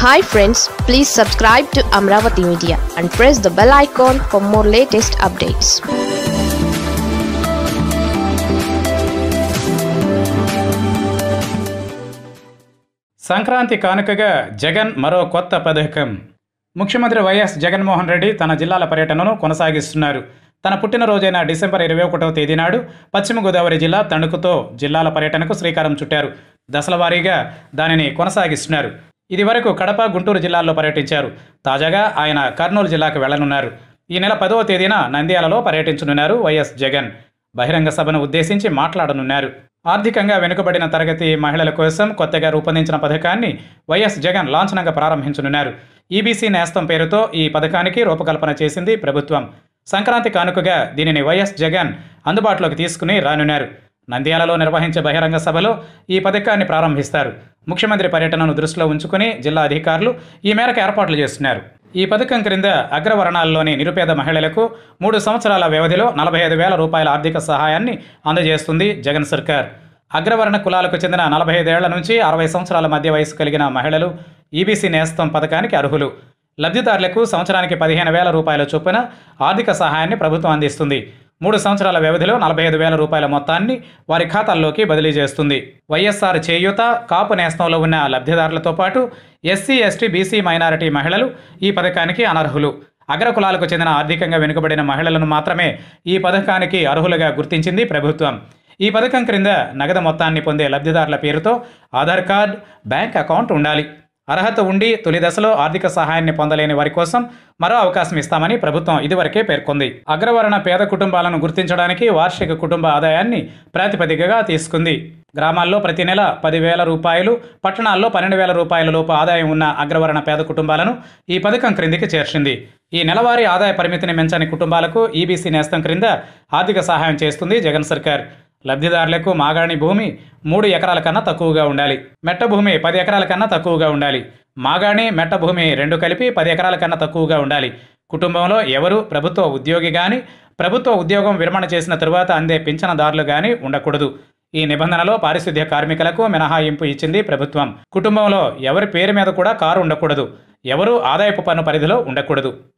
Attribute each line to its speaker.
Speaker 1: hi friends please subscribe to Amaravati media and press the bell icon for more latest updates
Speaker 2: Sankranti కానుకగా జగన్ మరో కొత్త పథకం ముఖ్యమంత్రి వైఎస్ జగన్మోహన్ రెడ్డి తన జిల్లాల పర్యటనను కొనసాగిస్తున్నారు తన పుట్టినరోజైన డిసెంబర్ ఇరవై ఒకటవ తేదీ నాడు పశ్చిమ గోదావరి జిల్లా తణుకుతో జిల్లాల పర్యటనకు శ్రీకారం చుట్టారు దశల వారీగా దానిని కొనసాగిస్తున్నారు ఇది వరకు కడప గుంటూరు జిల్లాల్లో పర్యటించారు తాజాగా ఆయన కర్నూలు జిల్లాకు వెళ్లనున్నారు ఈ నెల పదవ తేదీన నంద్యాలలో పర్యటించనున్నారు వైఎస్ జగన్ బహిరంగ సభను ఉద్దేశించి మాట్లాడనున్నారు ఆర్థికంగా వెనుకబడిన తరగతి మహిళల కోసం కొత్తగా రూపొందించిన పథకాన్ని వైఎస్ జగన్ లాంఛనంగా ప్రారంభించనున్నారు ఈబీసీ నేస్తం పేరుతో ఈ పథకానికి రూపకల్పన చేసింది ప్రభుత్వం సంక్రాంతి కానుకగా దీనిని వైఎస్ జగన్ అందుబాటులోకి తీసుకుని రానున్నారు నంద్యాలలో నిర్వహించే బహిరంగ సభలో ఈ పథకాన్ని ప్రారంభిస్తారు ముఖ్యమంత్రి పర్యటనను దృష్టిలో ఉంచుకుని జిల్లా అధికారులు ఈ మేరకు ఏర్పాట్లు చేస్తున్నారు ఈ పథకం క్రింద అగ్రవర్ణాల్లోని నిరుపేద మహిళలకు మూడు సంవత్సరాల వ్యవధిలో నలభై ఐదు వేల రూపాయల ఆర్థిక సహాయాన్ని అందజేస్తుంది జగన్ సర్కార్ అగ్రవర్ణ కులాలకు చెందిన నలభై ఐదేళ్ల నుంచి అరవై సంవత్సరాల మధ్య వయసు కలిగిన మహిళలు ఈబీసీ నేస్తం పథకానికి అర్హులు లబ్ధిదారులకు సంవత్సరానికి పదిహేను వేల రూపాయల చొప్పున ఆర్థిక సహాయాన్ని ప్రభుత్వం అందిస్తుంది మూడు సంవత్సరాల వ్యవధిలో నలభై ఐదు వేల రూపాయల మొత్తాన్ని వారి ఖాతాల్లోకి బదిలీ చేస్తుంది వైఎస్ఆర్ చేయూత కాపు నేస్తంలో ఉన్న లబ్ధిదారులతో పాటు ఎస్సీ ఎస్టీ బీసీ మైనారిటీ మహిళలు ఈ పథకానికి అనర్హులు అగ్రకులాలకు చెందిన ఆర్థికంగా వెనుకబడిన మహిళలను మాత్రమే ఈ పథకానికి అర్హులుగా గుర్తించింది ప్రభుత్వం ఈ పథకం క్రింద నగదు మొత్తాన్ని పొందే లబ్ధిదారుల పేరుతో ఆధార్ కార్డ్ బ్యాంక్ అకౌంట్ ఉండాలి అర్హత ఉండి తొలి దశలో ఆర్థిక సహాయాన్ని పొందలేని వారి కోసం మరో అవకాశం ఇస్తామని ప్రభుత్వం ఇదివరకే పేర్కొంది అగ్రవర్ణ పేద కుటుంబాలను గుర్తించడానికి వార్షిక కుటుంబ ఆదాయాన్ని ప్రాతిపదికగా తీసుకుంది గ్రామాల్లో ప్రతి నెల పదివేల రూపాయలు పట్టణాల్లో పన్నెండు వేల రూపాయల లోపు ఆదాయం ఉన్న అగ్రవర్ణ పేద కుటుంబాలను ఈ పథకం క్రిందికి చేర్చింది ఈ నెలవారీ ఆదాయ పరిమితిని మించని కుటుంబాలకు ఈబీసీ నేస్తం క్రింద ఆర్థిక సహాయం చేస్తుంది జగన్ సర్కార్ లబ్ధిదారులకు మాగాణి భూమి మూడు ఎకరాల కన్నా తక్కువగా ఉండాలి మెట్ట భూమి పది ఎకరాల కన్నా తక్కువగా ఉండాలి మాగాణి మెట్ట భూమి రెండు కలిపి పది ఎకరాల కన్నా తక్కువగా ఉండాలి కుటుంబంలో ఎవరు ప్రభుత్వ ఉద్యోగి కానీ ప్రభుత్వ ఉద్యోగం విరమణ చేసిన తరువాత అందే పింఛనదారులు కానీ ఉండకూడదు ఈ నిబంధనలో పారిశుద్ధ్య కార్మికులకు మినహాయింపు ఇచ్చింది ప్రభుత్వం కుటుంబంలో ఎవరి పేరు మీద కూడా కారు ఉండకూడదు ఎవరు ఆదాయపు పన్ను పరిధిలో ఉండకూడదు